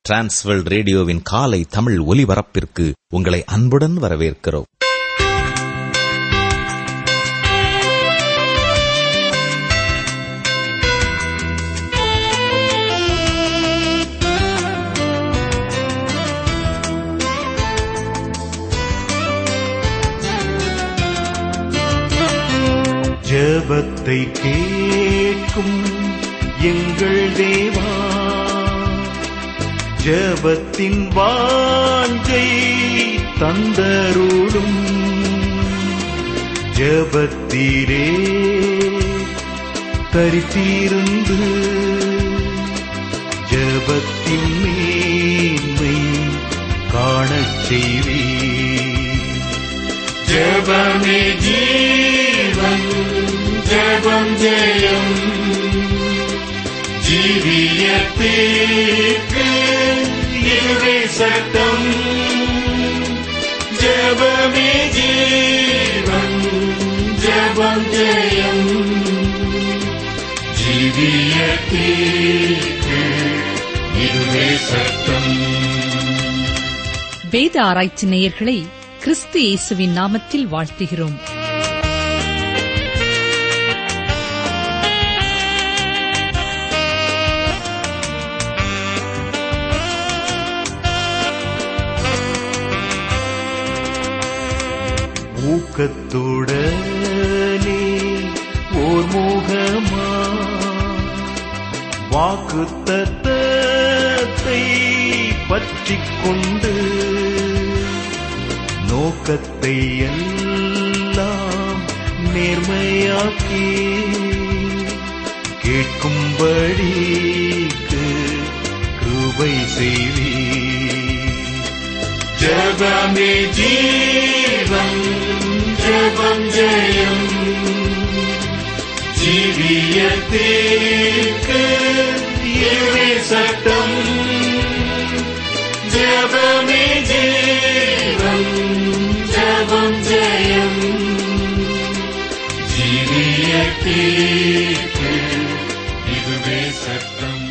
Transworld ரேடியோவின் காலை தமிழ் ஒலிபரப்பிற்கு உங்களை அன்புடன் வரவேற்கிறோம் ஜெபத்தை கேட்கும் எங்கள் தேவா ஜெபத்தின் வாஞ்சை தந்தருளும் ஜெபத்திலே தரித்திருந்து ஜெபத்தின் மேன்மை காணச் செய்வீர் ஜெபமே ஜீவன் ஜெபம் ஜெயம் ஜீவியத்திற்கு இதுவே சட்டம் ஜெபமே ஜீவன் ஜெபம் ஜெயம் ஜீவியத்திற்கு இதுவே சட்டம் வேத ஆராய்ச்சி நேயர்களை கிறிஸ்து இயேசுவின் நாமத்தில் வாழ்த்துகிறோம் ஊக்கத்துடனே ஓர் முகமா வாக்கு தத்தத்தை பற்றிக் கொண்டு நோக்கத்தை எல்லாம் நேர்மையாக்கி கேட்கும்படிக்கு கிருபை செய்வீர் ஜபமே ஜீவன் ஜபம் ஜெயம் ஜீவியத்திற்கு ஏழை சட்டம் ஜபமே ஜீவன் ஜபம் ஜெயம் ஜீவியத்திற்கு இதுவே சட்டம்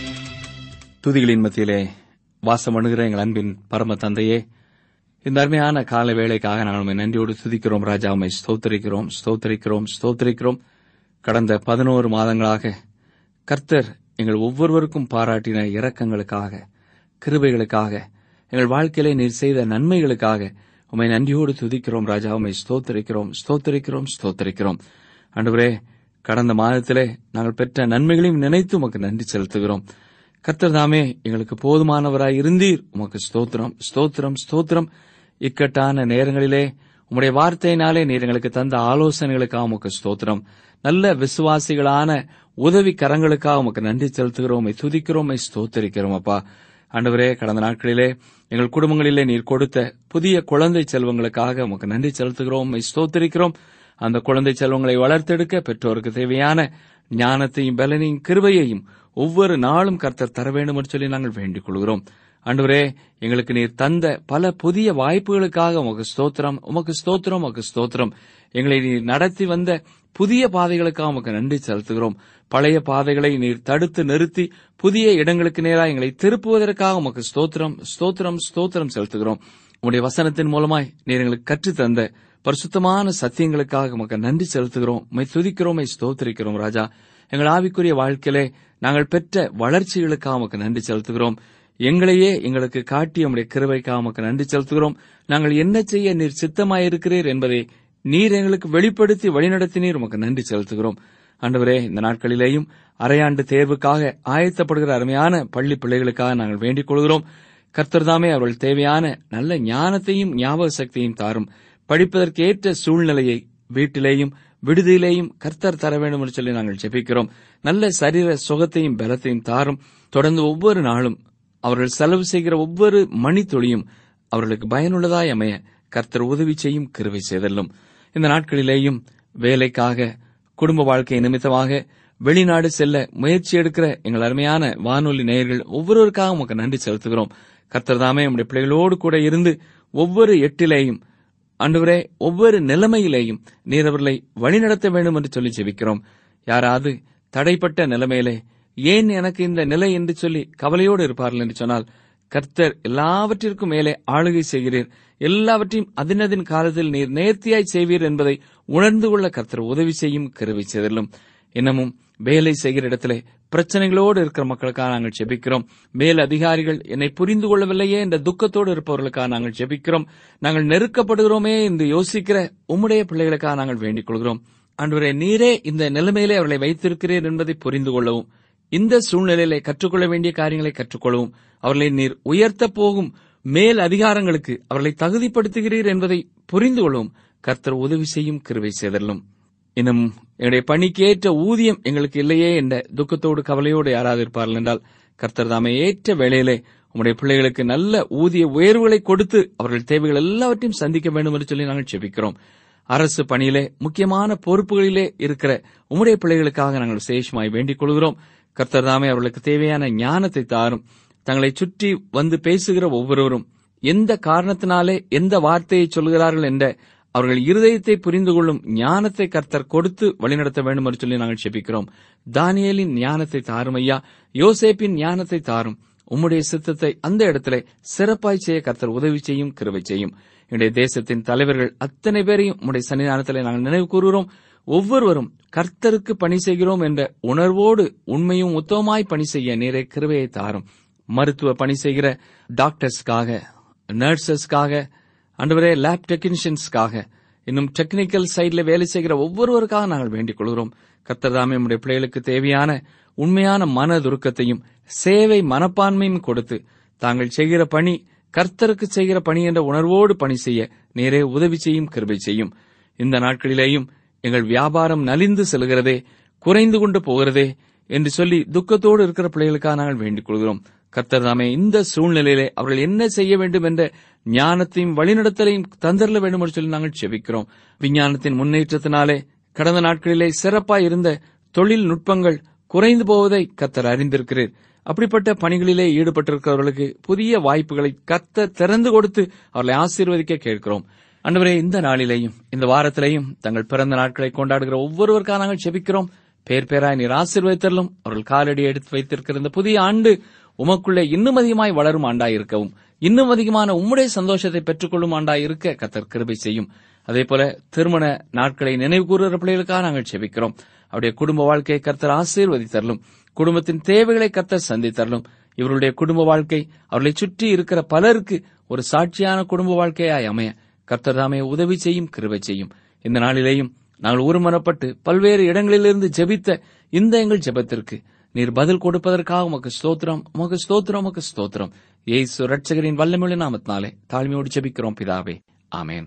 துதிகளின் மத்தியிலே வாசம் அணுகிற எங்கள் அன்பின் பரம தந்தையே இந்த அருமையான கால வேளைக்காக நாங்கள் உம்மை நன்றியோடு துதிக்கிறோம் ராஜா உம்மை ஸ்தோத்தரிக்கிறோம் ஸ்தோத்தரிக்கிறோம் ஸ்தோத்தரிக்கிறோம் கடந்த பதினோரு மாதங்களாக கர்த்தர் எங்கள் ஒவ்வொருவருக்கும் பாராட்டின இரக்கங்களுக்காக கிருபைகளுக்காக எங்கள் வாழ்க்கையிலே நீர் செய்த நன்மைகளுக்காக உம்மை நன்றியோடு துதிக்கிறோம் ராஜா உம்மை ஸ்தோத்தரிக்கிறோம் ஸ்தோத்தரிக்கிறோம் ஸ்தோத்தரிக்கிறோம் ஆண்டவரே கடந்த மாதத்திலே நாங்கள் பெற்ற நன்மைகளையும் நினைத்து உமக்கு நன்றி செலுத்துகிறோம் கர்த்தர் தாமே எங்களுக்கு போதுமானவராய் இருந்தீர் உமக்கு ஸ்தோத்திரம் ஸ்தோத்திரம் ஸ்தோத்திரம் இக்கட்டான நேரங்களிலே உம்முடைய வார்த்தையினாலே நீர் எங்களுக்கு தந்த ஆலோசனைகளுக்காக உமக்கு ஸ்தோத்திரம் நல்ல விசுவாசிகளான உதவி கரங்களுக்காக உமக்கு நன்றி செலுத்துகிறோம் உம்மை துதிக்கிறோம் உம்மை ஸ்தோத்தரிக்கிறோம் அப்பா ஆண்டவரே கடந்த நாட்களிலே எங்கள் குடும்பங்களிலே நீர் கொடுத்த புதிய குழந்தை செல்வங்களுக்காக உமக்கு நன்றி செலுத்துகிறோம் உம்மை ஸ்தோத்தரிக்கிறோம் அந்த குழந்தை செல்வங்களை வளர்த்தெடுக்க பெற்றோருக்கு தேவையான ஞானத்தையும் பலனையும் கிருபையையும் ஒவ்வொரு நாளும் கர்த்தர் தர வேண்டும் என்று சொல்லி நாங்கள் வேண்டிக் கொள்கிறோம் ஆண்டவரே எங்களுக்கு நீர் தந்த பல புதிய வாய்ப்புகளுக்காக உமக்கு ஸ்தோத்திரம் உமக்கு ஸ்தோத்திரம் உமக்கு ஸ்தோத்திரம் எங்களை நீர் நடத்தி வந்த புதிய பாதைகளுக்காக உமக்கு நன்றி செலுத்துகிறோம் பழைய பாதைகளை நீர் தடுத்து நிறுத்தி புதிய இடங்களுக்கு நேராக எங்களை திருப்புவதற்காக உமக்கு ஸ்தோத்திரம் ஸ்தோத்திரம் ஸ்தோத்திரம் செலுத்துகிறோம் உம்முடைய வசனத்தின் மூலமாய் நீர் எங்களுக்கு கற்றுத் தந்த பரிசுத்தமான சத்தியங்களுக்காக உமக்கு நன்றி செலுத்துகிறோம் மை துதிக்கிறோம் மை ஸ்தோத்திரிக்கிறோம் ராஜா எங்கள் ஆவிக்குரிய வாழ்க்கையிலே நாங்கள் பெற்ற வளர்ச்சிகளுக்காக உமக்கு நன்றி செலுத்துகிறோம் எங்களையே எங்களுக்கு காட்டிய உம்முடைய கிருபைக்காக உமக்கு நன்றி செலுத்துகிறோம் நாங்கள் என்ன செய்ய நீர் சித்தமாயிருக்கிறீர் என்பதை நீர் எங்களுக்கு வெளிப்படுத்தி வழிநடத்தினீர் உமக்கு நன்றி செலுத்துகிறோம் ஆண்டவரே இந்த நாட்களிலேயும் அரையாண்டு தேர்வுக்காக ஆயத்தப்படுகிற அருமையான பள்ளி பிள்ளைகளுக்காக நாங்கள் வேண்டிக் கொள்கிறோம் கர்த்தர்தாமே அவர்கள் தேவையான நல்ல ஞானத்தையும் ஞாபக சக்தியையும் தாரும் படிப்பதற்கேற்ற சூழ்நிலையை வீட்டிலேயும் விடுதியிலேயும் கர்த்தர் தர வேண்டும் என்று சொல்லி நாங்கள் ஜெபிக்கிறோம் நல்ல சரீர சுகத்தையும் பலத்தையும் தாரும் தொடர்ந்து ஒவ்வொரு நாளும் அவர்கள் செலவு செய்கிற ஒவ்வொரு மணித்துளியும் அவர்களுக்கு பயனுள்ளதாய் அமைய கர்த்தர் உதவி செய்யும் கிருவை செய்தல்லும் இந்த நாட்களிலேயும் வேலைக்காக குடும்ப வாழ்க்கை நிமித்தமாக வெளிநாடு செல்ல முயற்சி எடுக்கிற எங்கள் அருமையான வானொலி நேயர்கள் ஒவ்வொருவருக்காக உமக்கு நன்றி செலுத்துகிறோம் கர்த்தர் தாமே நம்முடைய பிள்ளைகளோடு கூட இருந்து ஒவ்வொரு எட்டிலேயும் ஆண்டவரே ஒவ்வொரு நிலைமையிலேயும் நீர் அவர்களை வழிநடத்த வேண்டும் என்று சொல்லி ஜெபிக்கிறோம் யாராவது தடைப்பட்ட நிலைமையிலே ஏன் எனக்கு இந்த நிலை என்று சொல்லி கவலையோடு இருப்பார்கள் என்று சொன்னால் கர்த்தர் எல்லாவற்றிற்கும் மேலே ஆளுகை செய்கிறீர் எல்லாவற்றையும் அதினதின் காலத்தில் நீர் நேர்த்தியாய் செய்வீர் என்பதை உணர்ந்து கொள்ள கர்த்தர் உதவி செய்யும் கருவி செய்தலும் இன்னமும் வேலை செய்கிற இடத்திலே பிரச்சனைகளோடு இருக்கிற மக்களுக்காக நாங்கள் ஜெபிக்கிறோம் மேல் அதிகாரிகள் என்னை புரிந்து கொள்ளவில்லையே என்ற துக்கத்தோடு இருப்பவர்களுக்காக நாங்கள் ஜெபிக்கிறோம் நாங்கள் நெருக்கப்படுகிறோமே என்று யோசிக்கிற உம்முடைய பிள்ளைகளுக்காக நாங்கள் வேண்டிக் கொள்கிறோம் அன்றுவரே நீரே இந்த நிலைமையிலே அவர்களை வைத்திருக்கிறீர் என்பதை புரிந்து கொள்ளவும் இந்த சூழ்நிலையிலே கற்றுக்கொள்ள வேண்டிய காரியங்களை கற்றுக்கொள்ளவும் அவர்களை நீர் உயர்த்த போகும் மேல் அதிகாரங்களுக்கு அவர்களை தகுதிப்படுத்துகிறீர் என்பதை புரிந்து கொள்ளவும் கர்த்தர் உதவி செய்யும் கிருவை செய்தலும் இன்னும் எங்களுடைய பணிக்கு ஏற்ற ஊதியம் எங்களுக்கு இல்லையே என்ற துக்கத்தோடு கவலையோடு யாராவது இருப்பார்கள் என்றால் கர்த்தர் தாமே ஏற்ற வேளையிலே உம்முடைய பிள்ளைகளுக்கு நல்ல ஊதிய உயர்வுகளை கொடுத்து அவர்கள் தேவைகள் எல்லாவற்றையும் சந்திக்க வேண்டும் என்று சொல்லி நாங்கள் செபிக்கிறோம் அரசு பணியிலே முக்கியமான பொறுப்புகளிலே இருக்கிற உம்முடைய பிள்ளைகளுக்காக நாங்கள் விசேஷமாய் வேண்டிக் கொள்கிறோம் கர்த்தர் தாமே அவர்களுக்கு தேவையான ஞானத்தை தாரும் தங்களை சுற்றி வந்து பேசுகிற ஒவ்வொருவரும் எந்த காரணத்தினாலே எந்த வார்த்தையை சொல்கிறார்கள் என்ற அவர்கள் இருதயத்தை புரிந்து கொள்ளும் ஞானத்தை கர்த்தர் கொடுத்து வழிநடத்த வேண்டும் என்று சொல்லி நாங்கள் செபிக்கிறோம் தானியேலின் ஞானத்தை தாரும் ஐயா யோசேப்பின் ஞானத்தை தாரும் உம்முடைய சித்தத்தை அந்த இடத்திலே சிறப்பாய் செய்ய கர்த்தர் உதவி செய்யும் கிருவை செய்யும் என்னுடைய தேசத்தின் தலைவர்கள் அத்தனை பேரையும் உம்முடைய சன்னிதானத்திலே நாங்கள் நினைவு கூறுகிறோம் ஒவ்வொருவரும் கர்த்தருக்கு பணி செய்கிறோம் என்ற உணர்வோடு உண்மையும் உத்தமமாய் பணி செய்ய நீரை கிருவையை தாரும் மருத்துவ பணி செய்கிற டாக்டர்ஸ்க்காக நர்சஸ்க்காக அன்றுவரே லேப் டெக்னீஷியன்ஸ்க்காக இன்னும் டெக்னிக்கல் சைடில் வேலை செய்கிற ஒவ்வொருவருக்காக நாங்கள் வேண்டிக் கொள்கிறோம் கர்த்தர்தாமே நம்முடைய பிள்ளைகளுக்கு தேவையான உண்மையான மன துருக்கத்தையும் சேவை மனப்பான்மையும் கொடுத்து தாங்கள் செய்கிற பணி கர்த்தருக்கு செய்கிற பணி என்ற உணர்வோடு பணி செய்ய நேரே உதவி செய்யும் கிருபை செய்யும் இந்த நாட்களிலேயும் எங்கள் வியாபாரம் நலிந்து செல்கிறதே குறைந்து கொண்டு போகிறதே என்று சொல்லி துக்கத்தோடு இருக்கிற பிள்ளைகளுக்காக நாங்கள் வேண்டிக் கொள்கிறோம் கர்த்தர் தாமே இந்த சூழ்நிலையிலே அவர்கள் என்ன செய்ய வேண்டும் என்ற ஞானத்தையும் வழிநடத்தலையும் தந்தரல வேண்டும் என்று சொல்லி நாங்கள் செபிக்கிறோம் விஞ்ஞானத்தின் முன்னேற்றத்தினாலே கடந்த நாட்களிலே சிறப்பாய் இருந்த தொழில்நுட்பங்கள் குறைந்து போவதை கர்த்தர் அறிந்திருக்கிறீர் அப்படிப்பட்ட பணிகளிலே ஈடுபட்டிருக்கிறவர்களுக்கு புதிய வாய்ப்புகளை கர்த்தர் திறந்து கொடுத்து அவர்களை ஆசீர்வதிக்க கேட்கிறோம் அன்றுவரே இந்த நாளிலேயும் இந்த வாரத்திலேயும் தங்கள் பிறந்த நாட்களை கொண்டாடுகிற ஒவ்வொருவருக்காக நாங்கள் செபிக்கிறோம் பேர் பேராய் நீர் ஆசீர்வதித்தரலும் அவர்கள் காலடி எடுத்து வைத்திருக்கிற இந்த புதிய ஆண்டு உமக்குள்ளே இன்னும் அதிகமாய் வளரும் ஆண்டாய் இருக்கவும் இன்னும் அதிகமான உம்முடைய சந்தோஷத்தை பெற்றுக்கொள்ளும் ஆண்டாய் இருக்க கத்தர் கிருபை செய்யும் அதே போல திருமண நாட்களை நினைவு கூறுகிற பிள்ளைகளுக்காக நாங்கள் செபிக்கிறோம் அவருடைய குடும்ப வாழ்க்கையை கர்த்தர் ஆசீர்வதித்தரலும் குடும்பத்தின் தேவைகளை கர்த்தர் சந்தித்தரலும் இவருடைய குடும்ப வாழ்க்கை அவர்களை சுற்றி இருக்கிற பலருக்கு ஒரு சாட்சியான குடும்ப வாழ்க்கையாய் அமைய கர்த்தர் தாமே உதவி செய்யும் கிருபை செய்யும் இந்த நாளிலேயும் நாங்கள் ஒருமனப்பட்டு பல்வேறு இடங்களிலிருந்து ஜெபித்த இந்த எங்கள் ஜெபத்திற்கு நீர் பதில் கொடுப்பதற்காக உமக்கு ஸ்தோத்திரம் உமக்கு ஸ்தோத்திரம் உமக்கு ஸ்தோத்திரம் ஏசு ரட்சகரின் வல்லமிழ நாமத்தினாலே தாழ்மையோடு ஜெபிக்கிறோம் பிதாவே ஆமேன்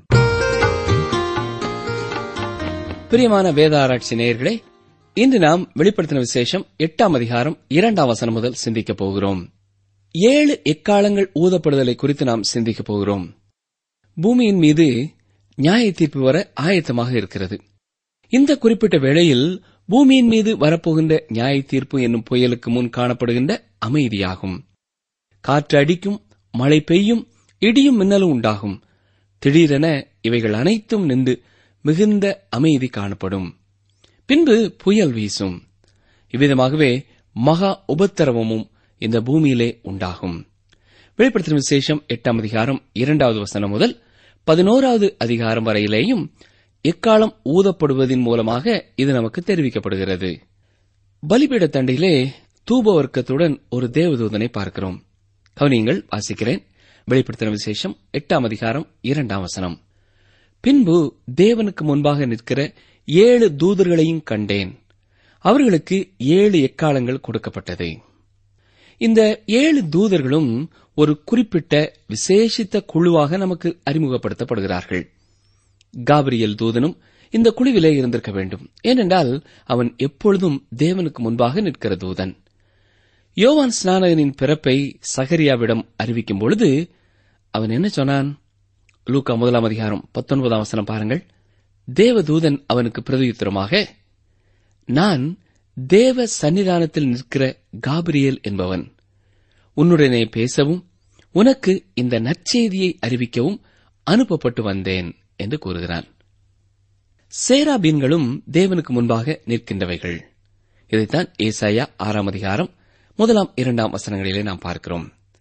பிரியமான வேத ஆராய்ச்சி நேயர்களே இன்று நாம் வெளிப்படுத்தின விசேஷம் எட்டாம் அதிகாரம் இரண்டாம் வசனம் முதல் சிந்திக்கப் போகிறோம் ஏழு எக்காலங்கள் ஊதப்படுதலை குறித்து நாம் சிந்திக்கப் போகிறோம் பூமியின் மீது நியாய தீர்ப்பு வர ஆயத்தமாக இருக்கிறது இந்த குறிப்பிட்ட வேளையில் பூமியின் மீது வரப்போகின்ற நியாய தீர்ப்பு என்னும் புயலுக்கு முன் காணப்படுகின்ற அமைதியாகும் காற்று அடிக்கும் மழை பெய்யும் இடியும் மின்னலும் உண்டாகும் திடீரென இவைகள் அனைத்தும் நின்று மிகுந்த அமைதி காணப்படும் பின்பு புயல் வீசும் இவ்விதமாகவே மகா உபத்திரவமும் இந்த பூமியிலே உண்டாகும் வெளிப்படுத்தின விசேஷம் எட்டாம் அதிகாரம் இரண்டாவது வசனம் முதல் பதினோராவது அதிகாரம் வரையிலேயும் எக்காலம் ஊதப்படுவதின் மூலமாக இது நமக்கு தெரிவிக்கப்படுகிறது பலிபீட தண்டிலே தூபவர்க்கத்துடன் ஒரு தேவதூதனை பார்க்கிறோம் கவனியங்கள் வாசிக்கிறேன் வெளிப்படுத்தின விசேஷம் எட்டாம் அதிகாரம் இரண்டாம் வசனம் பின்பு தேவனுக்கு முன்பாக நிற்கிற ஏழு தூதர்களையும் கண்டேன் அவர்களுக்கு ஏழு எக்காலங்கள் கொடுக்கப்பட்டது இந்த ஏழு தூதர்களும் ஒரு குறிப்பிட்ட விசேஷித்த குழுவாக நமக்கு அறிமுகப்படுத்தப்படுகிறார்கள் காபிரியல் தூதனும் இந்த குழுவிலே இருந்திருக்க வேண்டும் ஏனென்றால் அவன் எப்பொழுதும் தேவனுக்கு முன்பாக நிற்கிற தூதன் யோவான் ஸ்நானகனின் பிறப்பை சகரியாவிடம் அறிவிக்கும் பொழுது அவன் என்ன சொன்னான் லூக்கா முதலாம் அதிகாரம் பத்தொன்பதாம் வசனம் பாருங்கள் தேவதூதன் அவனுக்கு பிரதியுத்தரமாக நான் தேவ சன்னிதானத்தில் நிற்கிற காபிரியல் என்பவன் உன்னுடனே பேசவும் உனக்கு இந்த நற்செய்தியை அறிவிக்கவும் அனுப்பப்பட்டு வந்தேன் என்று கூறுகிறான் சேராபீன்களும் தேவனுக்கு முன்பாக நிற்கின்றவைகள் இதைத்தான் ஏசாயா ஆறாம் அதிகாரம் முதலாம் இரண்டாம் வசனங்களிலே நாம் பார்க்கிறோம்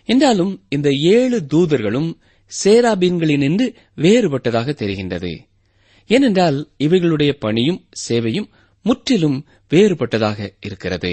என்றாலும் இந்த ஏழு தூதர்களும் சேராபீன்களினின்று வேறுபட்டதாக தெரிகின்றது ஏனென்றால் இவைகளுடைய பணியும் சேவையும் முற்றிலும் வேறுபட்டதாக இருக்கிறது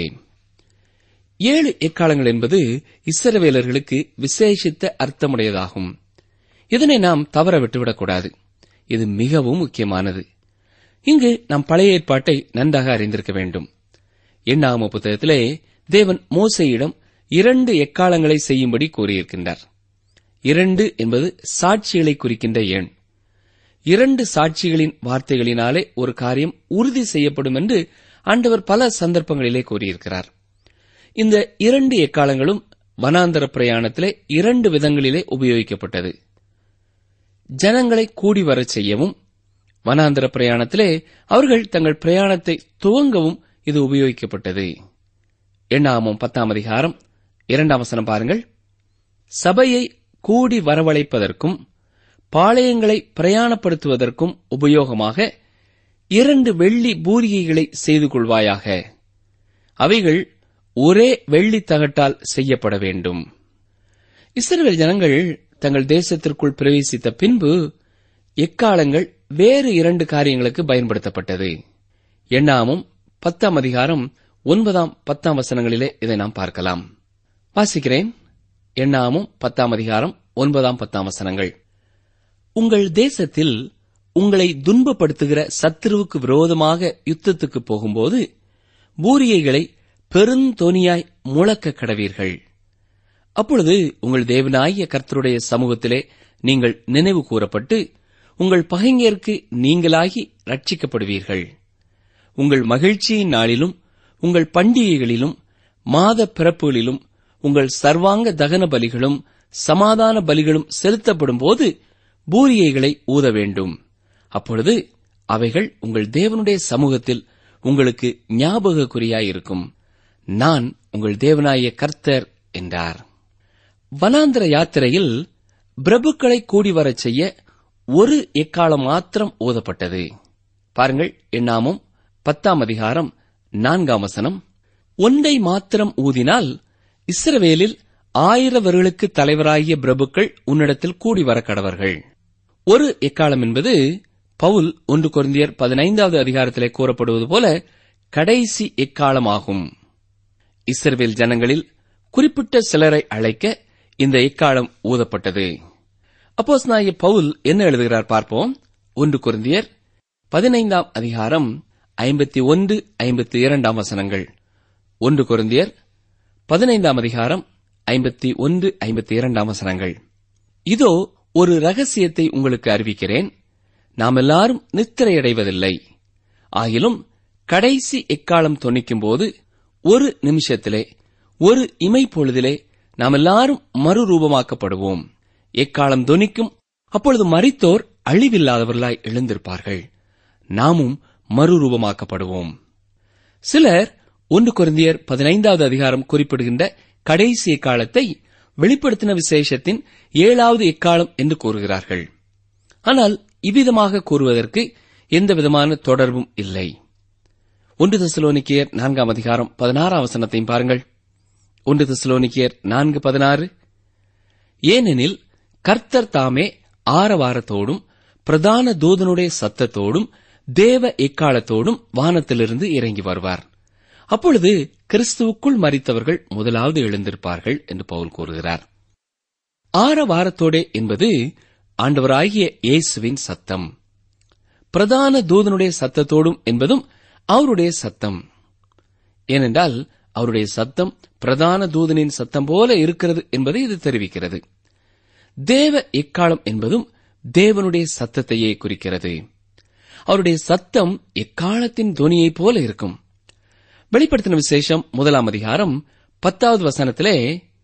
ஏழு எக்காலங்கள் என்பது இஸ்ரவேலர்களுக்கு விசேஷித்த அர்த்தமுடையதாகும் இதனை நாம் தவற விட்டுவிடக்கூடாது இது மிகவும் முக்கியமானது இங்கு நாம் பழைய ஏற்பாட்டை நன்றாக அறிந்திருக்க வேண்டும் எண்ணாம புத்தகத்திலே தேவன் மோசையிடம் இரண்டு எக்காலங்களை செய்யும்படி கூறியிருக்கின்றார் இரண்டு என்பது சாட்சிகளை குறிக்கின்ற எண் இரண்டு சாட்சிகளின் வார்த்தைகளினாலே ஒரு காரியம் உறுதி செய்யப்படும் என்று ஆண்டவர் பல சந்தர்ப்பங்களிலே கூறியிருக்கிறார் இந்த இரண்டு எக்காலங்களும் வனாந்தர பிரயாணத்திலே இரண்டு விதங்களிலே உபயோகிக்கப்பட்டது ஜனங்களை கூடி வரச் செய்யவும் வனாந்தர பிரயாணத்திலே அவர்கள் தங்கள் பிரயாணத்தை துவங்கவும் இது உபயோகிக்கப்பட்டது எண்ணாமம் பத்தாம் அதிகாரம் இரண்டாம் வசனம் பாருங்கள் சபையை கூடி வரவழைப்பதற்கும் பாளையங்களை பிரயாணப்படுத்துவதற்கும் உபயோகமாக இரண்டு வெள்ளி பூரிகைகளை செய்து கொள்வாயாக அவைகள் ஒரே வெள்ளி தகட்டால் செய்யப்பட வேண்டும் இஸ்ரவேல் ஜனங்கள் தங்கள் தேசத்திற்குள் பிரவேசித்த பின்பு எக்காலங்கள் வேறு இரண்டு காரியங்களுக்கு பயன்படுத்தப்பட்டது எண்ணாமும் பத்தாம் அதிகாரம் ஒன்பதாம் பத்தாம் வசனங்களிலே இதை நாம் பார்க்கலாம் வாசிக்கிறேன் எண்ணாமும் பத்தாம் அதிகாரம் ஒன்பதாம் பத்தாம் வசனங்கள் உங்கள் தேசத்தில் உங்களை துன்பப்படுத்துகிற சத்துருவுக்கு விரோதமாக யுத்தத்துக்கு போகும்போது பூரியைகளை பெருந்தொனியாய் முழக்க கடவீர்கள் அப்பொழுது உங்கள் தேவனாகிய கர்த்தருடைய சமூகத்திலே நீங்கள் நினைவு கூறப்பட்டு உங்கள் பகைஞருக்கு நீங்களாகி ரட்சிக்கப்படுவீர்கள் உங்கள் மகிழ்ச்சியின் நாளிலும் உங்கள் பண்டிகைகளிலும் மாத பிறப்புகளிலும் உங்கள் சர்வாங்க தகன பலிகளும் சமாதான பலிகளும் செலுத்தப்படும் போது பூரியைகளை ஊத வேண்டும் அப்பொழுது அவைகள் உங்கள் தேவனுடைய சமூகத்தில் உங்களுக்கு ஞாபக குறியாயிருக்கும் நான் உங்கள் தேவனாய கர்த்தர் என்றார் வனாந்திர யாத்திரையில் பிரபுக்களை கூடி வரச் செய்ய ஒரு எக்காலம் மாத்திரம் ஊதப்பட்டது பாருங்கள் எண்ணாமும் பத்தாம் அதிகாரம் நான்காம் வசனம் ஒன்றை மாத்திரம் ஊதினால் இஸ்ரவேலில் ஆயிரவர்களுக்கு தலைவராகிய பிரபுக்கள் உன்னிடத்தில் கூடி வர கடவர்கள் ஒரு எக்காலம் என்பது பவுல் ஒன்று கொரிந்தியர் பதினைந்தாவது அதிகாரத்திலே கூறப்படுவது போல கடைசி எக்காலமாகும் இஸ்ரவேல் ஜனங்களில் குறிப்பிட்ட சிலரை அழைக்க இந்த எக்காலம் ஊதப்பட்டது அப்போஸ் நாய பவுல் என்ன எழுதுகிறார் பார்ப்போம் ஒன்று குருந்தியர் பதினைந்தாம் அதிகாரம் ஐம்பத்தி ஒன்று ஐம்பத்தி இரண்டாம் வசனங்கள் ஒன்று குருந்தியர் பதினைந்தாம் அதிகாரம் ஐம்பத்தி ஒன்று ஐம்பத்தி இரண்டாம் வசனங்கள் இதோ ஒரு ரகசியத்தை உங்களுக்கு அறிவிக்கிறேன் நாம் எல்லாரும் நித்திரையடைவதில்லை ஆகிலும் கடைசி எக்காலம் தொனிக்கும் போது ஒரு நிமிஷத்திலே ஒரு இமை பொழுதிலே நாம் எல்லாரும் மறுரூபமாக்கப்படுவோம் எக்காலம் தொனிக்கும் அப்பொழுது மரித்தோர் அழிவில்லாதவர்களாய் எழுந்திருப்பார்கள் நாமும் மறுரூபமாக்கப்படுவோம் சிலர் ஒன்று குருந்தியர் பதினைந்தாவது அதிகாரம் குறிப்பிடுகின்ற கடைசி எக்காலத்தை வெளிப்படுத்தின விசேஷத்தின் ஏழாவது எக்காலம் என்று கூறுகிறார்கள் ஆனால் இவ்விதமாக கூறுவதற்கு எந்த விதமான தொடர்பும் இல்லை ஒன்று தெசலோனிக்கியர் நான்காம் அதிகாரம் பதினாறாம் வசனத்தையும் பாருங்கள் ஒன்று தெசலோனிக்கியர் நான்கு பதினாறு ஏனெனில் கர்த்தர் தாமே ஆரவாரத்தோடும் பிரதான தூதனுடைய சத்தத்தோடும் தேவ எக்காலத்தோடும் வானத்திலிருந்து இறங்கி வருவார் அப்பொழுது கிறிஸ்துவுக்குள் மறித்தவர்கள் முதலாவது எழுந்திருப்பார்கள் என்று பவுல் கூறுகிறார் ஆரவாரத்தோடே என்பது ஆண்டவராகிய இயேசுவின் சத்தம் பிரதான தூதனுடைய சத்தத்தோடும் என்பதும் அவருடைய சத்தம் ஏனென்றால் அவருடைய சத்தம் பிரதான தூதனின் சத்தம் போல இருக்கிறது என்பதை இது தெரிவிக்கிறது தேவ எக்காலம் என்பதும் தேவனுடைய சத்தத்தையே குறிக்கிறது அவருடைய சத்தம் எக்காலத்தின் துணியைப் போல இருக்கும் வெளிப்படுத்தின விசேஷம் முதலாம் அதிகாரம் பத்தாவது வசனத்திலே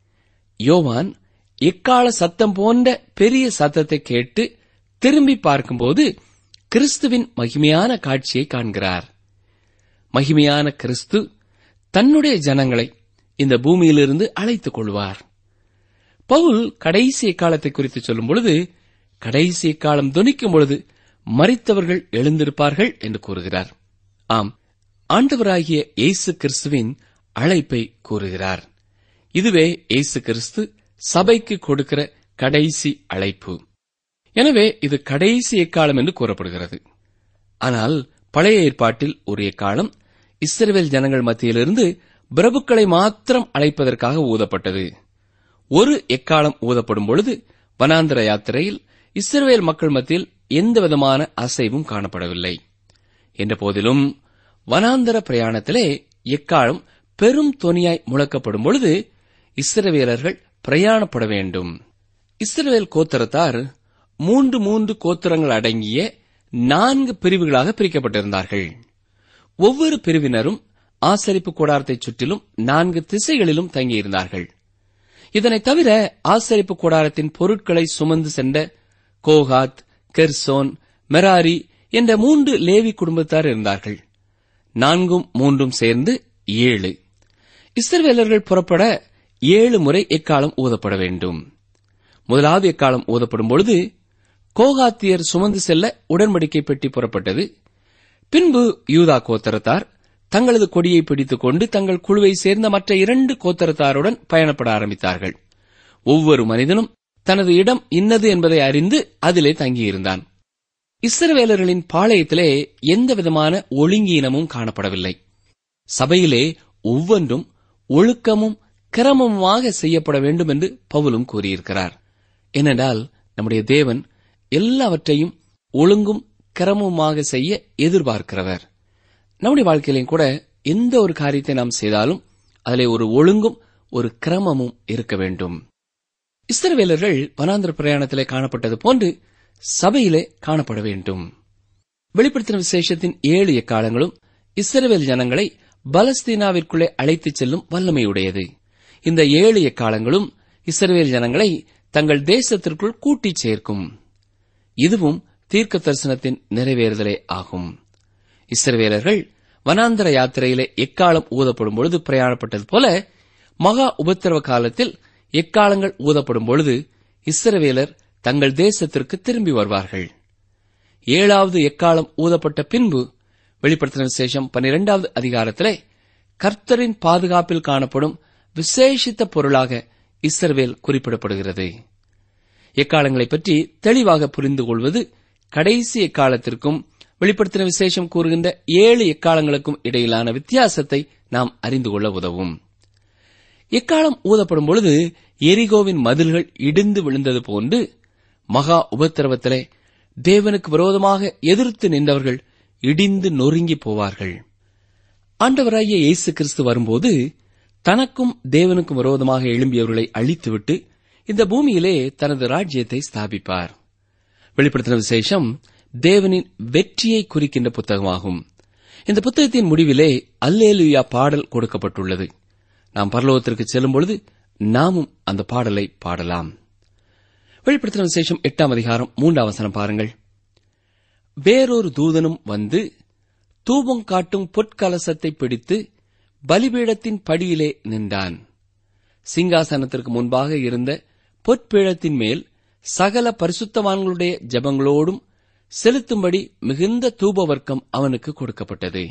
யோவான் எக்கால சத்தம் போன்ற பெரிய சத்தத்தை கேட்டு திரும்பி பார்க்கும்போது கிறிஸ்துவின் மகிமையான காட்சியை காண்கிறார் மகிமையான கிறிஸ்து தன்னுடைய ஜனங்களை இந்த பூமியிலிருந்து அழைத்துக் கொள்வார் பவுல் கடைசி காலத்தை குறித்து சொல்லும் பொழுது கடைசி காலம் துணிக்கும் பொழுது மறித்தவர்கள் எழுந்திருப்பார்கள் என்று கூறுகிறார் ஆம் ஆண்டவராகிய இயேசு கிறிஸ்துவின் அழைப்பை கூறுகிறார் இதுவே இயேசு கிறிஸ்து சபைக்கு கொடுக்கிற கடைசி அழைப்பு எனவே இது கடைசி எக்காலம் என்று கூறப்படுகிறது ஆனால் பழைய ஏற்பாட்டில் ஒரு எக்காலம் இஸ்ரவேல் ஜனங்கள் மத்தியிலிருந்து பிரபுக்களை மாத்திரம் அழைப்பதற்காக ஊதப்பட்டது ஒரு எக்காலம் ஊதப்படும் பொழுது வனாந்தர யாத்திரையில் இஸ்ரவேல் மக்கள் மத்தியில் எந்தவிதமான அசைவும் காணப்படவில்லை என்ற போதிலும் வனாந்தர பிரயாணத்திலே எக்காலம் பெரும் தொனியாய் முழக்கப்படும் பொழுது இஸ்ரவேலர்கள் பிரயாணப்பட வேண்டும் இஸ்ரவேல் கோத்திரத்தார் மூன்று மூன்று கோத்திரங்கள் அடங்கிய நான்கு பிரிவுகளாக பிரிக்கப்பட்டிருந்தார்கள் ஒவ்வொரு பிரிவினரும் ஆசரிப்பு கூடாரத்தைச் சுற்றிலும் நான்கு திசைகளிலும் தங்கியிருந்தார்கள் இதனைத் தவிர ஆசரிப்பு கூடாரத்தின் பொருட்களை சுமந்து சென்ற கோகாத் கெர்சோன் மெராரி என்ற மூன்று லேவி குடும்பத்தார் இருந்தார்கள் நான்கும் மூன்றும் சேர்ந்து ஏழு இஸ்ரவேலர்கள் புறப்பட ஏழு முறை எக்காலம் ஊதப்பட வேண்டும் முதலாவது எக்காலம் ஊதப்படும் பொழுது கோகாத்தியர் சுமந்து செல்ல உடன்படிக்கை பெட்டி புறப்பட்டது பின்பு யூதா கோத்தரத்தார் தங்களது கொடியை பிடித்துக் கொண்டு தங்கள் குழுவை சேர்ந்த மற்ற இரண்டு கோத்தரத்தாருடன் பயணப்பட ஆரம்பித்தார்கள் ஒவ்வொரு மனிதனும் தனது இடம் இன்னது என்பதை அறிந்து அதிலே தங்கியிருந்தான் இஸ்ரவேலர்களின் பாளையத்திலே எந்தவிதமான ஒழுங்கீனமும் காணப்படவில்லை சபையிலே ஒவ்வொன்றும் ஒழுக்கமும் கிரமமுமாக செய்யப்பட வேண்டும் என்று பவுலும் கூறியிருக்கிறார் ஏனென்றால் நம்முடைய தேவன் எல்லாவற்றையும் ஒழுங்கும் கிரமமுமாக செய்ய எதிர்பார்க்கிறவர் நம்முடைய வாழ்க்கையிலும் கூட எந்த ஒரு காரியத்தை நாம் செய்தாலும் அதிலே ஒரு ஒழுங்கும் ஒரு கிரமமும் இருக்க வேண்டும் இஸ்ரவேலர்கள் வனாந்திர பிரயாணத்திலே காணப்பட்டது போன்று சபையிலே காணப்பட வேண்டும் வெளிப்படுத்தின விசேஷத்தின் ஏழு எக்காலங்களும் இஸ்ரவேல் ஜனங்களை பலஸ்தீனாவிற்குள்ளே அழைத்துச் செல்லும் வல்லமையுடையது இந்த ஏழு எக்காலங்களும் இஸ்ரவேல் ஜனங்களை தங்கள் தேசத்திற்குள் கூட்டிச் சேர்க்கும் இதுவும் தீர்க்க தரிசனத்தின் நிறைவேறுதலே ஆகும் இஸ்ரவேலர்கள் வனாந்தர யாத்திரையிலே எக்காலம் ஊதப்படும் பொழுது பிரயாணப்பட்டது போல மகா உபத்திரவ காலத்தில் எக்காலங்கள் ஊதப்படும் பொழுது இஸ்ரவேலர் தங்கள் தேசத்திற்கு திரும்பி வருவார்கள் ஏழாவது எக்காலம் ஊதப்பட்ட பின்பு வெளிப்படுத்தின விசேஷம் பன்னிரெண்டாவது அதிகாரத்திலே கர்த்தரின் பாதுகாப்பில் காணப்படும் விசேஷித்த பொருளாக இஸ்ரவேல் குறிப்பிடப்படுகிறது எக்காலங்களைப் பற்றி தெளிவாக புரிந்து கொள்வது கடைசி எக்காலத்திற்கும் வெளிப்படுத்தின விசேஷம் கூறுகின்ற ஏழு எக்காலங்களுக்கும் இடையிலான வித்தியாசத்தை நாம் அறிந்து கொள்ள உதவும் எக்காலம் ஊதப்படும் பொழுது எரிகோவின் மதில்கள் இடிந்து விழுந்தது போன்று மகா உபத்திரவத்திலே தேவனுக்கு விரோதமாக எதிர்த்து நின்றவர்கள் இடிந்து நொறுங்கி போவார்கள் ஆண்டவராகிய இயேசு கிறிஸ்து வரும்போது தனக்கும் தேவனுக்கும் விரோதமாக எழும்பியவர்களை அழித்துவிட்டு இந்த பூமியிலே தனது ராஜ்யத்தை ஸ்தாபிப்பார் வெளிப்படுத்தின விசேஷம் தேவனின் வெற்றியை குறிக்கின்ற புத்தகமாகும் இந்த புத்தகத்தின் முடிவிலே அல்லேலுயா பாடல் கொடுக்கப்பட்டுள்ளது நாம் பரலோகத்திற்கு செல்லும் பொழுது நாமும் அந்த பாடலை பாடலாம் வெளிப்படுத்தின விசேஷம் எட்டாம் அதிகாரம் மூன்றாம் வசனம் பாருங்கள் வேறொரு தூதனும் வந்து தூபம் காட்டும் பொற்கலசத்தை பிடித்து பலிபீடத்தின் படியிலே நின்றான் சிங்காசனத்திற்கு முன்பாக இருந்த பொற்பீடத்தின் மேல் சகல பரிசுத்தவான்களுடைய ஜெபங்களோடும் செலுத்தும்படி மிகுந்த தூபவர்க்கம் அவனுக்கு கொடுக்கப்பட்டது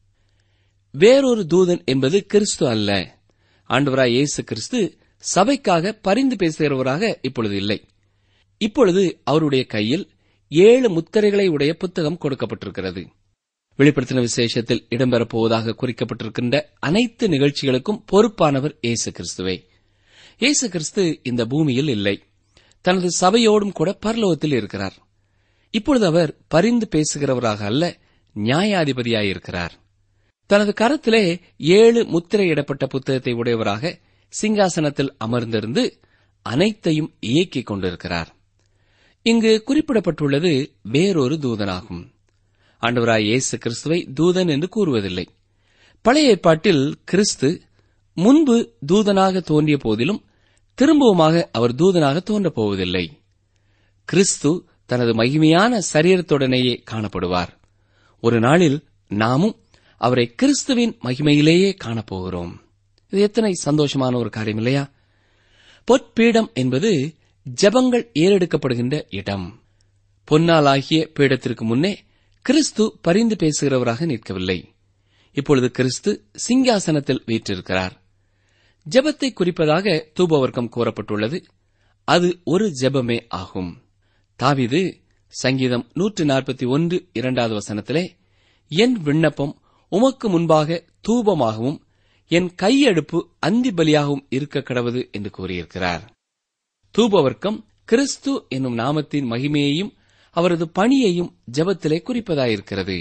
வேறொரு தூதன் என்பது கிறிஸ்து அல்ல ஆண்டவராய் இயேசு கிறிஸ்து சபைக்காக பரிந்து பேசுகிறவராக இப்பொழுது இல்லை இப்பொழுது அவருடைய கையில் ஏழு முத்திரைகளை உடைய புத்தகம் கொடுக்கப்பட்டிருக்கிறது வெளிப்படுத்தின விசேஷத்தில் இடம்பெறப் போவதாக குறிக்கப்பட்டிருக்கின்ற அனைத்து நிகழ்ச்சிகளுக்கும் பொறுப்பானவர் இயேசு கிறிஸ்துவே இயேசு கிறிஸ்து இந்த பூமியில் இல்லை தனது சபையோடும் கூட பரலோகத்தில் இருக்கிறார் இப்பொழுது அவர் பரிந்து பேசுகிறவராக அல்ல நியாயாதிபதியாயிருக்கிறார் தனது கரத்திலே ஏழு முத்திரையிடப்பட்ட புத்தகத்தை உடையவராக சிங்காசனத்தில் அமர்ந்திருந்து அனைத்தையும் இயக்கிக் கொண்டிருக்கிறார் இங்கு குறிப்பிடப்பட்டுள்ளது வேறொரு தூதனாகும் ஆண்டவராய் இயேசு கிறிஸ்துவை தூதன் என்று கூறுவதில்லை பழைய ஏற்பாட்டில் கிறிஸ்து முன்பு தூதனாக தோன்றிய போதிலும் திரும்பவுமாக அவர் தூதனாக தோன்றப் போவதில்லை கிறிஸ்து தனது மகிமையான சரீரத்துடனேயே காணப்படுவார் ஒரு நாளில் நாமும் அவரை கிறிஸ்துவின் மகிமையிலேயே காணப்போகிறோம் இது எத்தனை சந்தோஷமான ஒரு காரியம் இல்லையா பொற்பீடம் என்பது ஜெபங்கள் ஏறெடுக்கப்படுகின்ற இடம் பொன்னாலாகிய பீடத்திற்கு முன்னே கிறிஸ்து பரிந்து பேசுகிறவராக நிற்கவில்லை இப்பொழுது கிறிஸ்து சிங்காசனத்தில் வீற்றிருக்கிறார் ஜெபத்தை குறிப்பதாக தூபவர்க்கம் கூறப்பட்டுள்ளது அது ஒரு ஜெபமே ஆகும் தாவிது சங்கீதம் நூற்று நாற்பத்தி ஒன்று இரண்டாவது வசனத்திலே என் விண்ணப்பம் உமக்கு முன்பாக தூபமாகவும் என் கையெடுப்பு அந்தி பலியாகவும் இருக்க கடவுது என்று கூறியிருக்கிறார் தூபவர்க்கம் கிறிஸ்து என்னும் நாமத்தின் மகிமையையும் அவரது பணியையும் ஜெபத்திலே குறிப்பதாயிருக்கிறது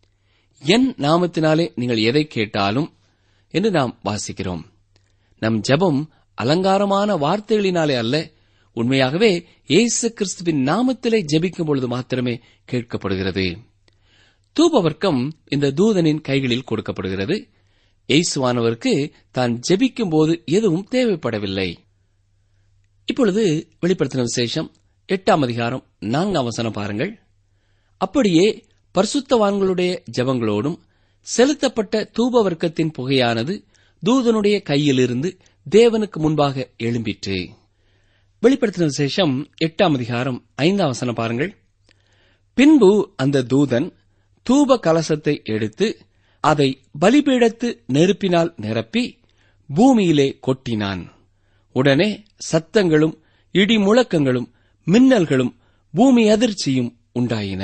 என் நாமத்தினாலே நீங்கள் எதை கேட்டாலும் என்று நாம் வாசிக்கிறோம் நம் ஜெபம் அலங்காரமான வார்த்தைகளினாலே அல்ல உண்மையாகவே இயேசு கிறிஸ்துவின் நாமத்திலே ஜெபிக்கும் பொழுது மாத்திரமே கேட்கப்படுகிறது தூபவர்க்கம் இந்த தூதனின் கைகளில் கொடுக்கப்படுகிறது இயேசுவானவருக்கு தான் ஜெபிக்கும் போது எதுவும் தேவைப்படவில்லை இப்பொழுது வெளிப்படுத்தின விசேஷம் எட்டாம் அதிகாரம் நான்காம் வசனம் பாருங்கள் அப்படியே பரிசுத்தவான்களுடைய ஜெபங்களோடும் செலுத்தப்பட்ட தூபவர்க்கத்தின் புகையானது தூதனுடைய கையிலிருந்து தேவனுக்கு முன்பாக எழும்பிற்று வெளிப்படுத்தின விசேஷம் எட்டாம் அதிகாரம் ஐந்தாம் வசனம் பாருங்கள் பின்பு அந்த தூதன் தூப கலசத்தை எடுத்து அதை பலிபீடத்து நெருப்பினால் நிரப்பி பூமியிலே கொட்டினான் உடனே சத்தங்களும் இடி முழக்கங்களும் மின்னல்களும் பூமி அதிர்ச்சியும் உண்டாயின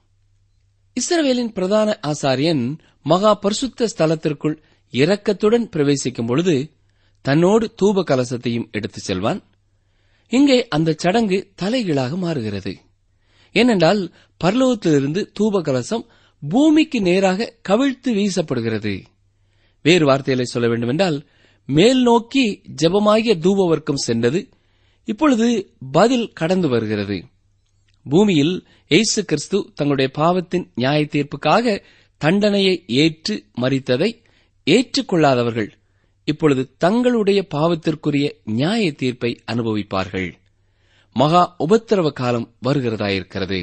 இஸ்ரவேலின் பிரதான ஆசாரியன் மகா பரிசுத்த ஸ்தலத்திற்குள் இரக்கத்துடன் பிரவேசிக்கும் பொழுது தன்னோடு தூப கலசத்தையும் எடுத்துச் செல்வான் இங்கே அந்த சடங்கு தலைகீழாக மாறுகிறது ஏனென்றால் பரலோகத்திலிருந்து தூப கலசம் பூமிக்கு நேராக கவிழ்த்து வீசப்படுகிறது வேறு வார்த்தைகளை சொல்ல வேண்டுமென்றால் மேல் நோக்கி ஜெபமாகிய தூபவர்க்கம் சென்றது இப்பொழுது பதில் கடந்து வருகிறது பூமியில் இயேசு கிறிஸ்து தங்களுடைய பாவத்தின் நியாய தீர்ப்புக்காக தண்டனையை ஏற்று மறித்ததை ஏற்றுக்கொள்ளாதவர்கள் இப்பொழுது தங்களுடைய பாவத்திற்குரிய நியாய தீர்ப்பை அனுபவிப்பார்கள் மகா உபத்திரவ காலம் வருகிறதாயிருக்கிறது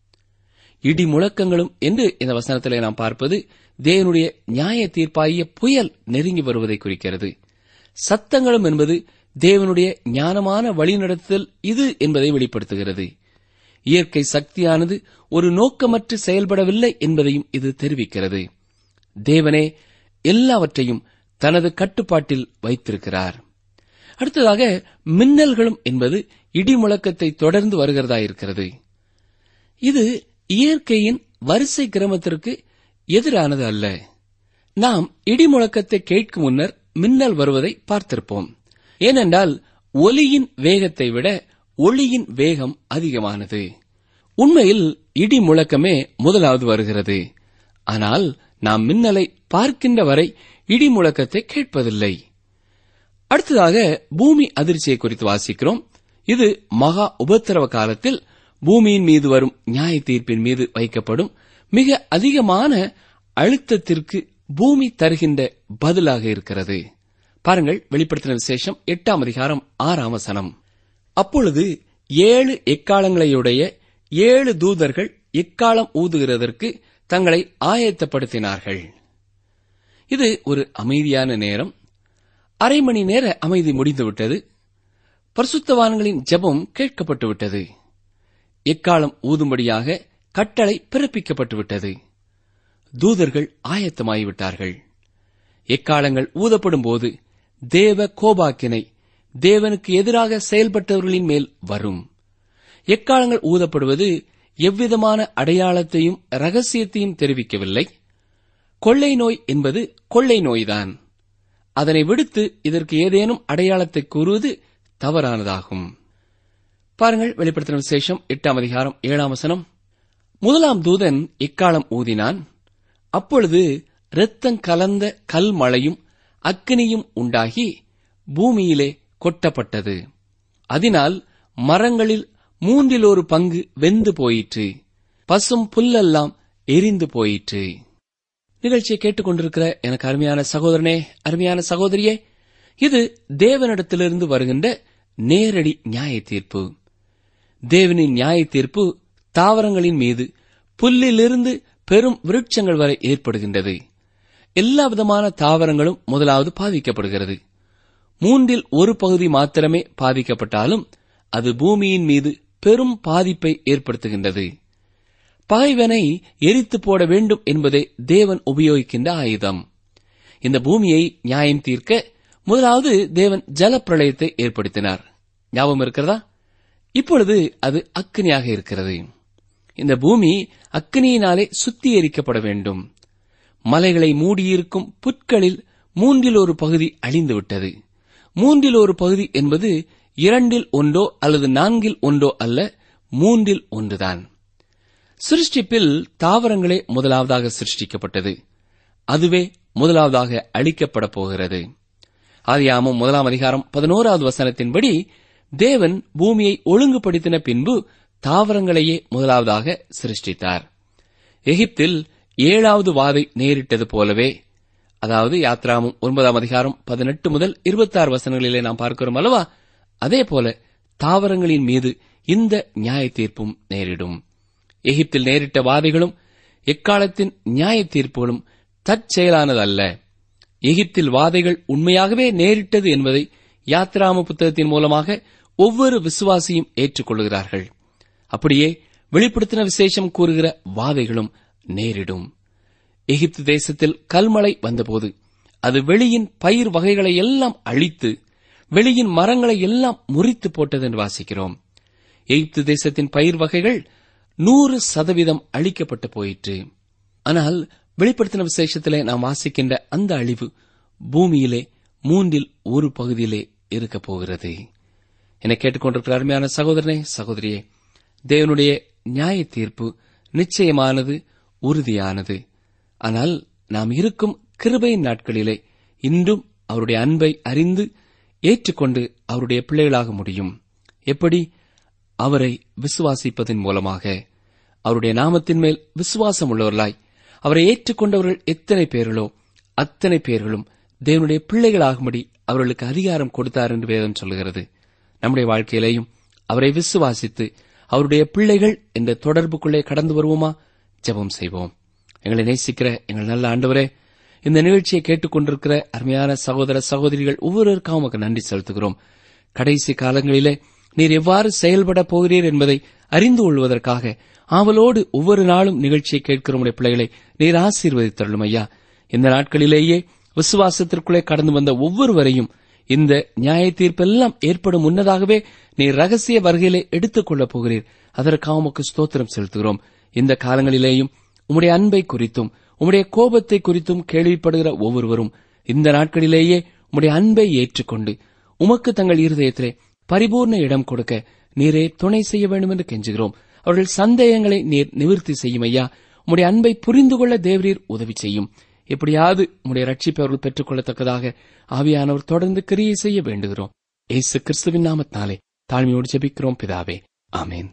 இடி முழக்கங்களும் என்று இந்த வசனத்திலே நாம் பார்ப்பது தேவனுடைய நியாய தீர்ப்பாகிய புயல் நெருங்கி வருவதை குறிக்கிறது சத்தங்களும் என்பது தேவனுடைய ஞானமான வழிநடத்துதல் இது என்பதை வெளிப்படுத்துகிறது இயற்கை சக்தியானது ஒரு நோக்கமற்று செயல்படவில்லை என்பதையும் இது தெரிவிக்கிறது தேவனே எல்லாவற்றையும் தனது கட்டுப்பாட்டில் வைத்திருக்கிறார் அடுத்ததாக மின்னல்களும் என்பது இடி முழக்கத்தை தொடர்ந்து வருகிறதாயிருக்கிறது இது இயற்கையின் வரிசை கிரமத்திற்கு எதிரானது அல்ல நாம் இடி முழக்கத்தை கேட்கும் முன்னர் மின்னல் வருவதை பார்த்திருப்போம் ஏனென்றால் ஒலியின் வேகத்தை விட ஒளியின் வேகம் அதிகமானது உண்மையில் இடி முழக்கமே முதலாவது வருகிறது ஆனால் நாம் மின்னலை பார்க்கின்ற வரை இடி முழக்கத்தை கேட்பதில்லை அடுத்ததாக பூமி அதிர்ச்சியை குறித்து வாசிக்கிறோம் இது மகா உபத்திரவ காலத்தில் பூமியின் மீது வரும் நியாய தீர்ப்பின் மீது வைக்கப்படும் மிக அதிகமான அழுத்தத்திற்கு பூமி தருகின்ற பதிலாக இருக்கிறது பாருங்கள் வெளிப்படுத்தின விசேஷம் எட்டாம் அதிகாரம் ஆறாம் வசனம் அப்பொழுது ஏழு எக்காலங்களையுடைய ஏழு தூதர்கள் எக்காலம் ஊதுகிறதற்கு தங்களை ஆயத்தப்படுத்தினார்கள் இது ஒரு அமைதியான நேரம் அரை மணி நேர அமைதி முடிந்துவிட்டது பரிசுத்தவான்களின் ஜெபம் கேட்கப்பட்டு விட்டது எக்காலம் ஊதும்படியாக கட்டளை பிறப்பிக்கப்பட்டுவிட்டது தூதர்கள் ஆயத்தமாகிவிட்டார்கள் எக்காலங்கள் ஊதப்படும் போது தேவ கோபாக்கினை தேவனுக்கு எதிராக செயல்பட்டவர்களின் மேல் வரும் எக்காலங்கள் ஊதப்படுவது எவ்விதமான அடையாளத்தையும் ரகசியத்தையும் தெரிவிக்கவில்லை கொள்ளை நோய் என்பது கொள்ளை நோய்தான் அதனை விடுத்து இதற்கு ஏதேனும் அடையாளத்தை கூறுவது தவறானதாகும் பாருங்கள் வெளிப்படுத்தின விசேஷம் எட்டாம் அதிகாரம் ஏழாம் வசனம் முதலாம் தூதன் இக்காலம் ஊதினான் அப்பொழுது இரத்தம் கலந்த கல் மழையும் அக்கினியும் உண்டாகி பூமியிலே கொட்டப்பட்டது அதனால் மரங்களில் மூன்றில் ஒரு பங்கு வெந்து போயிற்று பசும் புல்லெல்லாம் எரிந்து போயிற்று நிகழ்ச்சியை கேட்டுக்கொண்டிருக்கிற எனக்கு அருமையான சகோதரனே அருமையான சகோதரியே இது தேவனிடத்திலிருந்து வருகின்ற நேரடி நியாய தீர்ப்பு தேவனின் நியாய தீர்ப்பு தாவரங்களின் மீது புல்லிலிருந்து பெரும் விருட்சங்கள் வரை ஏற்படுகின்றது எல்லா விதமான தாவரங்களும் முதலாவது பாதிக்கப்படுகிறது மூன்றில் ஒரு பகுதி மாத்திரமே பாதிக்கப்பட்டாலும் அது பூமியின் மீது பெரும் பாதிப்பை ஏற்படுத்துகின்றது பகைவனை எரித்து போட வேண்டும் என்பதே தேவன் உபயோகிக்கின்ற ஆயுதம் இந்த பூமியை நியாயம் தீர்க்க முதலாவது தேவன் ஜலப்பிரளயத்தை ஏற்படுத்தினார் ஞாபகம் இருக்கிறதா இப்பொழுது அது அக்கினியாக இருக்கிறது இந்த பூமி அக்கினியினாலே சுத்திகரிக்கப்பட வேண்டும் மலைகளை மூடியிருக்கும் புற்களில் மூன்றில் ஒரு பகுதி அழிந்துவிட்டது மூன்றில் ஒரு பகுதி என்பது இரண்டில் ஒன்றோ அல்லது நான்கில் ஒன்றோ அல்ல மூன்றில் ஒன்றுதான் சிருஷ்டிப்பில் தாவரங்களே முதலாவதாக சிருஷ்டிக்கப்பட்டது அதுவே முதலாவதாக அழிக்கப்பட போகிறது ஆதியாமம் முதலாம் அதிகாரம் பதினோராவது வசனத்தின்படி தேவன் பூமியை ஒழுங்குபடுத்தின பின்பு தாவரங்களையே முதலாவதாக சிருஷ்டித்தார் எகிப்தில் ஏழாவது வாதை நேரிட்டது போலவே அதாவது யாத்ராமும் ஒன்பதாம் அதிகாரம் பதினெட்டு முதல் இருபத்தாறு வசனங்களிலே நாம் பார்க்கிறோம் அல்லவா அதே போல தாவரங்களின் மீது இந்த நியாய தீர்ப்பும் நேரிடும் எகிப்தில் நேரிட்ட வாதைகளும் எக்காலத்தின் நியாய தீர்ப்புகளும் தற்செயலானதல்ல எகிப்தில் வாதைகள் உண்மையாகவே நேரிட்டது என்பதை யாத்ராம புத்தகத்தின் மூலமாக ஒவ்வொரு விசுவாசியும் ஏற்றுக்கொள்கிறார்கள் அப்படியே வெளிப்படுத்தின விசேஷம் கூறுகிற வாதைகளும் நேரிடும் எகிப்து தேசத்தில் கல்மழை வந்தபோது அது வெளியின் பயிர் வகைகளை எல்லாம் அழித்து வெளியின் மரங்களை எல்லாம் முறித்து போட்டது என்று வாசிக்கிறோம் எகிப்து தேசத்தின் பயிர் வகைகள் நூறு சதவீதம் அழிக்கப்பட்டு போயிற்று ஆனால் வெளிப்படுத்தின விசேஷத்திலே நாம் வாசிக்கின்ற அந்த அழிவு பூமியிலே மூன்றில் ஒரு பகுதியிலே இருக்கப் போகிறது என கேட்டுக்கொண்டிருக்கிற அருமையான சகோதரனே சகோதரியே தேவனுடைய நியாய தீர்ப்பு நிச்சயமானது உறுதியானது ஆனால் நாம் இருக்கும் கிருபையின் நாட்களிலே இன்றும் அவருடைய அன்பை அறிந்து ஏற்றுக்கொண்டு அவருடைய பிள்ளைகளாக முடியும் எப்படி அவரை விசுவாசிப்பதன் மூலமாக அவருடைய நாமத்தின் மேல் விசுவாசம் உள்ளவர்களாய் அவரை ஏற்றுக்கொண்டவர்கள் எத்தனை பேர்களோ அத்தனை பேர்களும் தேவனுடைய பிள்ளைகளாகும்படி அவர்களுக்கு அதிகாரம் கொடுத்தார் என்று வேதம் சொல்லுகிறது நம்முடைய வாழ்க்கையிலேயும் அவரை விசுவாசித்து அவருடைய பிள்ளைகள் என்ற தொடர்புக்குள்ளே கடந்து வருவோமா ஜெபம் செய்வோம் எங்களை நேசிக்கிற எங்கள் நல்ல ஆண்டவரே இந்த நிகழ்ச்சியை கேட்டுக்கொண்டிருக்கிற அருமையான சகோதர சகோதரிகள் ஒவ்வொருவருக்காக உமக்கு நன்றி செலுத்துகிறோம் கடைசி காலங்களிலே நீர் எவ்வாறு செயல்பட போகிறீர் என்பதை அறிந்து கொள்வதற்காக ஆவலோடு ஒவ்வொரு நாளும் நிகழ்ச்சியை கேட்கிற உடைய பிள்ளைகளை நீர் ஆசீர்வதித்தருளும் ஐயா இந்த நாட்களிலேயே விசுவாசத்திற்குள்ளே கடந்து வந்த ஒவ்வொருவரையும் இந்த நியாய தீர்ப்பெல்லாம் ஏற்படும் முன்னதாகவே நீர் ரகசிய வருகையிலே எடுத்துக் கொள்ளப் போகிறீர் அதற்காக உமக்கு ஸ்தோத்திரம் செலுத்துகிறோம் இந்த காலங்களிலேயும் உம்முடைய அன்பை குறித்தும் உம்முடைய கோபத்தை குறித்தும் கேள்விப்படுகிற ஒவ்வொருவரும் இந்த நாட்களிலேயே உம்முடைய அன்பை ஏற்றுக்கொண்டு உமக்கு தங்கள் இருதயத்திலே பரிபூர்ண இடம் கொடுக்க நீரே துணை செய்ய வேண்டும் என்று கெஞ்சுகிறோம் அவர்கள் சந்தேகங்களை நீர் நிவர்த்தி செய்யும் ஐயா உம்முடைய அன்பை புரிந்து கொள்ள தேவரீர் உதவி செய்யும் எப்படியாவது உம்முடைய ரட்சிப்பை அவர்கள் பெற்றுக் கொள்ளத்தக்கதாக ஆவியானவர் தொடர்ந்து கிரியை செய்ய வேண்டுகிறோம் ஏசு கிறிஸ்துவின் நாமத்தினாலே தாழ்மையோடு ஜெபிக்கிறோம் பிதாவே ஆமேன்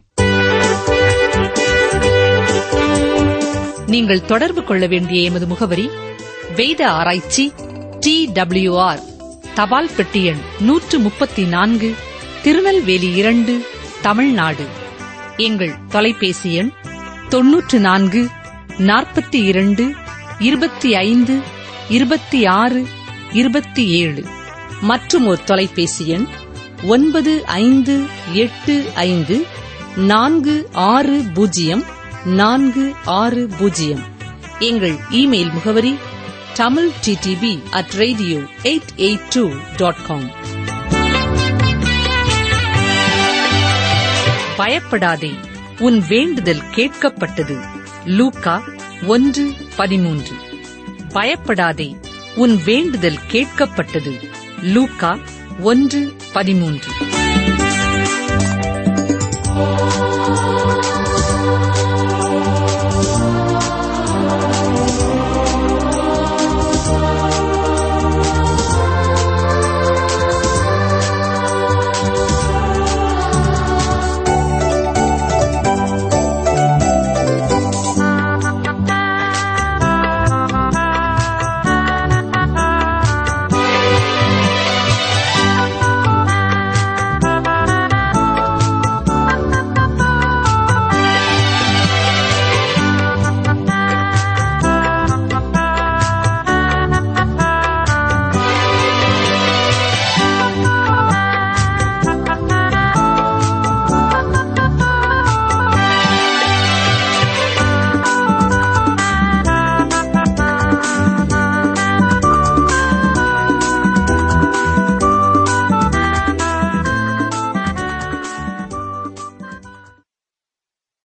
நீங்கள் தொடர்பு கொள்ள வேண்டிய எமது முகவரி வேத ஆராய்ச்சி டி ஆர் தபால் பெட்டி எண் நூற்று முப்பத்தி நான்கு திருநெல்வேலி இரண்டு தமிழ்நாடு எங்கள் தொலைபேசி எண் தொன்னூற்று நான்கு நாற்பத்தி இரண்டு இருபத்தி ஐந்து இருபத்தி ஆறு இருபத்தி ஏழு மற்றும் ஒரு தொலைபேசி எண் ஒன்பது ஐந்து எட்டு ஐந்து நான்கு ஆறு பூஜ்ஜியம் நான்கு ஆறு பூஜ்ஜியம் எங்கள் இமெயில் முகவரி Tamil DTP at radio eight eight two dot com பயப்படாதே உன் வேண்டுதல் கேட்கப்பட்டது லூக்கா ஒன்று பதிமூன்று பயப்படாதே உன் வேண்டுதல் கேட்கப்பட்டது லூக்கா ஒன்று பதிமூன்று